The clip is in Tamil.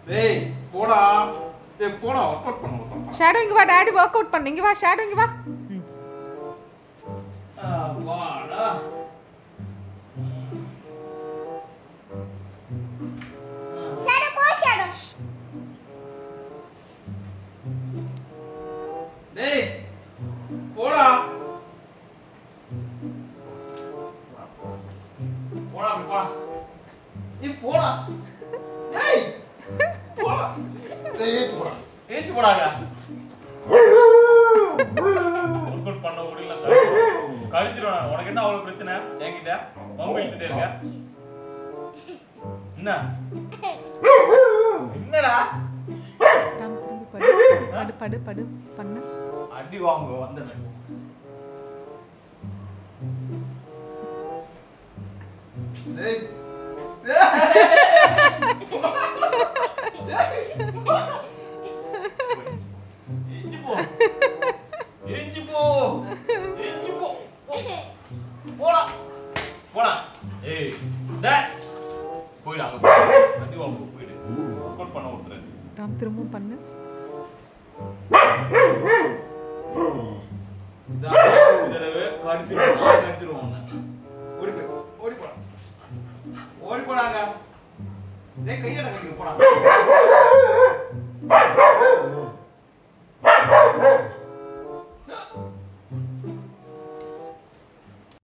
டேய் போடா டேய் போடா ஒர்க் அவுட் பண்ண ஒர்க் அவுட் ஷேடோ இங்க வா டாடி ஒர்க் அவுட் பண்ணு இங்க வா ஷேடோ இங்க வா ம். வாடா Shadow, go shadow. டேய் போடா போடா அப்படி போடா நீ போடா டேய் போடா டேய் ஏச்சு போடா ஏச்சு போடாங்க ஒர்க் அவுட் பண்ண முடியல கழிச்சிருவேன். கழிச்சிருவேன் உனக்கு என்ன அவ்வளவு பிரச்சனை என்கிட்ட பம்பு இழுத்துட்டே இருக்க என்ன என்னடா ராம் திரும்பி படு படு படு படு பண்ணு அடி வாங்க வந்தேன் டேய் எஞ்சி போ எஞ்சி போ எஞ்சி போ போ. போடா போடா ஏய் டேய் போயிடா அங்க போய். அடி வாங்க போயிடு ஒர்க் அவுட் பண்ண விட்டுறேன் ராம் திரும்பவும் பண்ணு இந்த தடவை கடிச்சிருவோம் நான் கடிச்சிருவோம் உன்னை. ஓடி போய் ஓடி போடா ஓடி போடாங்க டேய் கையில கடிக்க போடா